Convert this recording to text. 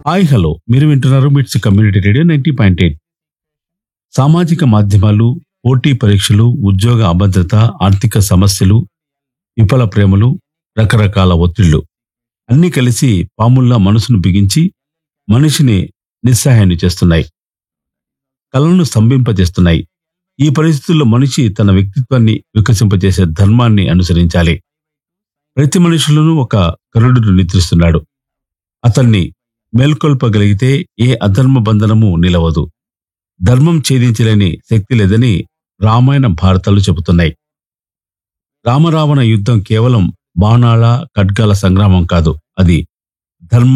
hi hello మీరు వింటున్నారు MITS community radio ninety point eight సామాజిక మాధ్యమాలు పోటీ పరీక్షలు ఉద్యోగ అభద్రత ఆర్థిక సమస్యలు విఫల ప్రేమలు రకరకాల ఒత్తిళ్లు అన్నీ కలిసి పాముల్లా మనసును బిగించి మనిషిని నిస్సహాయాన్ని చేస్తున్నాయి కళలను స్తంభింపజేస్తున్నాయి ఈ పరిస్థితుల్లో మనిషి తన వ్యక్తిత్వాన్ని వికసింపజేసే ధర్మాన్ని అనుసరించాలి ప్రతి మనుషులను ఒక కరుడును నిద్రిస్తున్నాడు అతన్ని మేల్కొల్పగలిగితే ఏ అధర్మ బంధనము నిలవదు ధర్మం ఛేదించలేని శక్తి లేదని రామాయణ భారతాలు చెబుతున్నాయి రామరావణ యుద్ధం కేవలం బాణాల ఖడ్గాల సంగ్రామం కాదు అది ధర్మ